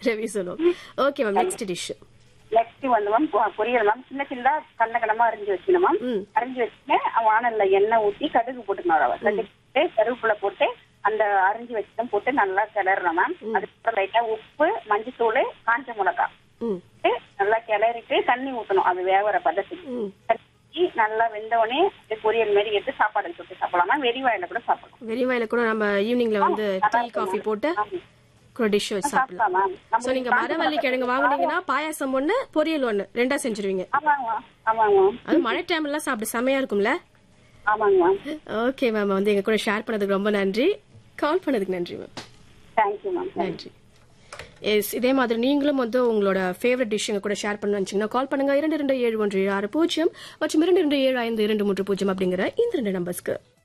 ரவி சொல்லுவோம் okay ma'am next dish next வந்து ma'am பொ- பொரியல் மேம் சின்ன சின்னதா கண்ண கண்ணமா அரிஞ்சு வச்சுக்கணும் மேம் ம். அரிஞ்சு வச்சுட்டு வானல்ல எண்ணெய் ஊத்தி கடுகு போட்டுக்கணும் ரவை கடுகு போட்டு கருவேப்பிலை போட்டு அந்த அரிஞ்சு வச்சுதான் போட்டு நல்லா கிளறணும் மேம் அதுக்கப்புறம் லைட்டா உப்பு மஞ்சத்தூள் காஞ்ச மிளகாய் ம் போட்டு நல்லா கிளறிட்டு தண்ணி ஊத்தணும் அது வேவற பதத்துக்கு ம் தண்ணி ஊத்தி நல்லா வெந்தவொடனே பொரியல் மாதிரி எடுத்து சாப்பாடு தொட்டு சாப்பிடலாம் மேம் வெறி வாயில கூட சாப்பிடலாம் வெறிவாயில கூட நம்ம ஈவினிங்ல வந்து டீ காஃபி போட்டு ஆமா. கூட டிஷ் வச்சு சாப்பிடலாம் சாப்பிடலாம் மேம் சோ நீங்க மரவள்ளி கிழங்கு வாங்குனீங்கன்னா பாயாசம் ஒண்ணு பொரியல் ஒண்ணு ரெண்டா செஞ்சிருவீங்க ஆமாங்க மேம் ஆமாங்க மேம் அது மழை டைம்ல சாப்பிட செமையா இருக்கும்ல ஆமாங்க மேம் ஓகே மேம் வந்து எங்க கூட ஷேர் பண்ணதுக்கு ரொம்ப நன்றி கால் பண்ணதுக்கு நன்றி மேம் தேங்க்யூ மேம் நன்றி எஸ் இதே மாதிரி நீங்களும் வந்து உங்களோட ஃபேவரட் டிஷ் எங்க கூட ஷேர் பண்ண நினைச்சீங்கன்னா கால் பண்ணுங்க இரண்டு இரண்டு ஏழு ஒன்று ஏழு ஆறு பூஜ்ஜியம் மற்றும் இரண்டு இரண்டு ஏழு ஐந்து இரண்டு மூன்று பூஜ்ஜியம் அப்படிங்கிற இந்த ரெண்டு நம்பர்ஸ்க்கு